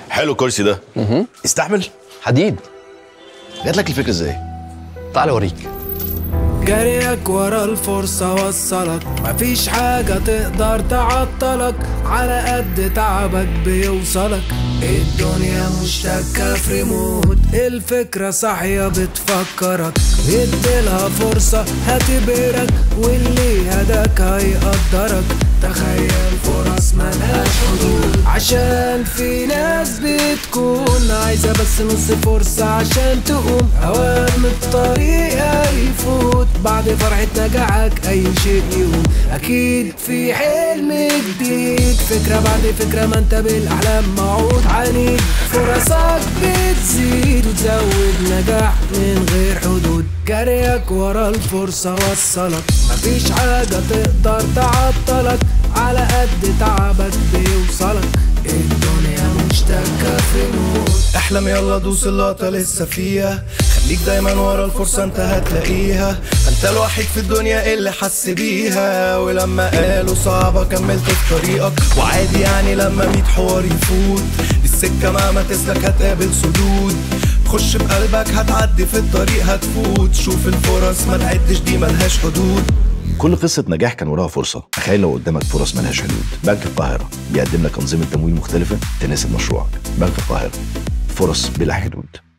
حلو الكرسي ده يستحمل حديد جات لك الفكره ازاي تعال اوريك جريك ورا الفرصة وصلك مفيش حاجة تقدر تعطلك على قد تعبك بيوصلك الدنيا مشتكة في ريموت الفكرة صاحية بتفكرك اديلها فرصة هتبهرك واللي هداك هيقدرك تخيل فرص ملهاش حدود عشان في ناس بتكون عايزة بس نص فرصة عشان تقوم أوام الطريق هيفوت بعد فرحة نجاحك أي شيء يقوم أكيد في حلم جديد فكرة بعد فكرة ما انت بالأحلام موعود عنيد فرصك بتزيد وتزود نجاح من غير حدود جريك ورا الفرصة وصلك مفيش حاجة تقدر تعطلك على قد تعبك بيوصلك الدنيا مشتكة في موت احلم يلا دوس اللقطة لسه فيها خليك دايما ورا الفرصة انت هتلاقيها انت الوحيد في الدنيا اللي حس بيها ولما قالوا صعبة كملت في طريقك وعادي يعني لما ميت حوار يفوت السكة مهما تسلك هتقابل سدود خش بقلبك هتعدي في الطريق هتفوت شوف الفرص ما تعدش دي ملهاش حدود كل قصه نجاح كان وراها فرصه تخيل لو قدامك فرص ملهاش حدود بنك القاهره بيقدم لك انظمه تمويل مختلفه تناسب مشروعك بنك القاهره فرص بلا حدود